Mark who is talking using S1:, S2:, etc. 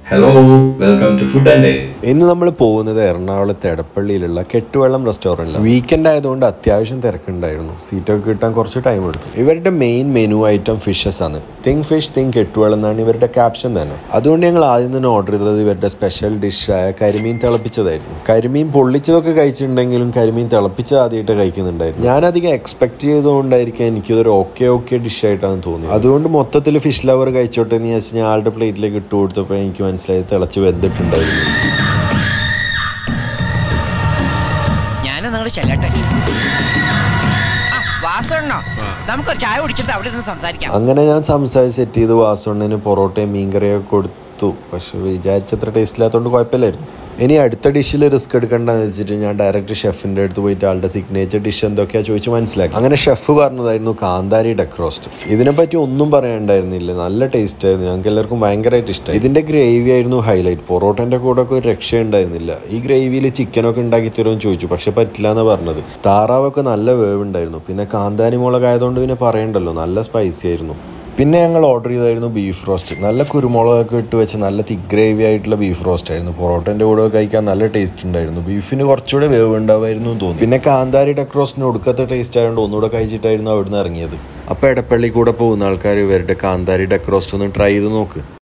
S1: Hello, welcome to Food and Day.
S2: ഇന്ന് നമ്മൾ പോകുന്നത് എറണാകുളത്ത് എടപ്പള്ളിയിലുള്ള കെട്ടുവെള്ളം റെസ്റ്റോറൻറ്റിലാണ് വീക്കെൻഡ് ആയതുകൊണ്ട് അത്യാവശ്യം തിരക്കുണ്ടായിരുന്നു സീറ്റൊക്കെ കിട്ടാൻ കുറച്ച് ടൈം എടുത്തു ഇവരുടെ മെയിൻ മെനു ഐറ്റം ഫിഷസ് ആണ് തിങ് ഫിഷ് തിങ് കെട്ടുവെള്ളം എന്നാണ് ഇവരുടെ ക്യാപ്ഷൻ തന്നെ അതുകൊണ്ട് ഞങ്ങൾ ആദ്യം തന്നെ ഓർഡർ ചെയ്തത് ഇവരുടെ സ്പെഷ്യൽ ഡിഷായ കരിമീൻ തിളപ്പിച്ചതായിരുന്നു കരിമീൻ പൊള്ളിച്ചതൊക്കെ കഴിച്ചിട്ടുണ്ടെങ്കിലും കരിമീൻ തിളപ്പിച്ചത് ആദ്യമായിട്ട് കഴിക്കുന്നുണ്ടായിരുന്നു ഞാനധികം എക്സ്പെക്ട് ചെയ്തുകൊണ്ടായിരിക്കും എനിക്കിതൊരു ഓക്കെ ഓക്കെ ഡിഷായിട്ടാണ് തോന്നിയത് അതുകൊണ്ട് മൊത്തത്തിൽ ഫിഷ് ലവർ കഴിച്ചോട്ടെ എന്ന് വെച്ച് ഞാൻ ആളുടെ പ്ലേറ്റിലേക്ക് ഇട്ട് കൊടുത്തപ്പോൾ എനിക്ക് മനസ്സിലായി തിളച്ച് വെന്തിട്ടുണ്ടായിരുന്നു
S3: ഞാൻ നിങ്ങൾ ചെല്ലട്ടെ ആ വാസണ്ണോ നമുക്കൊരു ചായ കുടിച്ചിട്ട് അവിടെ നിന്ന് സംസാരിക്കാം
S2: അങ്ങനെ ഞാൻ സംസാരിച്ച് സെറ്റ് ചെയ്ത് വാസുണ്ണന് പൊറോട്ടയും മീൻകറിയൊക്കെ കൊടുത്തു പക്ഷെ വിചാരിച്ചത്ര ടേസ്റ്റ് ഇല്ലാത്തതുകൊണ്ട് കുഴപ്പമില്ലായിരുന്നു ഇനി അടുത്ത ഡിഷിൽ റിസ്ക് എടുക്കണ്ടെന്ന് വെച്ചിട്ട് ഞാൻ ഡയറക്റ്റ് ഷെഫിൻ്റെ അടുത്ത് പോയിട്ട് ആളുടെ സിഗ്നേച്ചർ ഡിഷ് എന്തൊക്കെയാ ചോദിച്ച് മനസ്സിലാക്കി അങ്ങനെ ഷെഫ് പറഞ്ഞതായിരുന്നു കാന്താരി ഡക്ക് റോസ്റ്റ് ഇതിനെപ്പറ്റി ഒന്നും പറയാനുണ്ടായിരുന്നില്ല നല്ല ടേസ്റ്റ് ആയിരുന്നു ഞങ്ങൾക്ക് എല്ലാവർക്കും ഭയങ്കരമായിട്ട് ഇഷ്ടമായി ഇതിൻ്റെ ഗ്രേവി ആയിരുന്നു ഹൈലൈറ്റ് പൊറോട്ടൻ്റെ കൂടെ ഒക്കെ ഒരു രക്ഷയുണ്ടായിരുന്നില്ല ഈ ഗ്രേവിയിൽ ചിക്കനൊക്കെ ഉണ്ടാക്കി തരുമെന്ന് ചോദിച്ചു പക്ഷെ പറ്റില്ല എന്ന് പറഞ്ഞത് താറാവൊക്കെ നല്ല വേവ് ഉണ്ടായിരുന്നു പിന്നെ കാന്താരി മുളക് ആയതുകൊണ്ട് പിന്നെ പറയണ്ടല്ലോ നല്ല സ്പൈസി ആയിരുന്നു പിന്നെ ഞങ്ങൾ ഓർഡർ ചെയ്തായിരുന്നു ബീഫ് റോസ്റ്റ് നല്ല കുരുമുളകൊക്കെ ഇട്ട് വെച്ച് നല്ല തിക്ക് ഗ്രേവി ആയിട്ടുള്ള ബീഫ് റോസ്റ്റ് ആയിരുന്നു പൊറോട്ടൻ്റെ കൂടെ കഴിക്കാൻ നല്ല ടേസ്റ്റ് ഉണ്ടായിരുന്നു ബീഫിന് കുറച്ചുകൂടെ വേവ് ഉണ്ടാവുമായിരുന്നു എന്ന് തോന്നി പിന്നെ കാന്താരി ഡക്ക് റോസ്റ്റിന് ഒടുക്കത്തെ ടേസ്റ്റ് ആയതുകൊണ്ട് ഒന്നുകൂടെ കഴിച്ചിട്ടായിരുന്നു അവിടുന്ന് ഇറങ്ങിയത് അപ്പോൾ എടപ്പള്ളി കൂടെ പോകുന്ന ആൾക്കാർ ഇവരുടെ കാന്താരി ഡക്ക് റോസ്റ്റ് ഒന്ന് ട്രൈ ചെയ്ത് നോക്ക്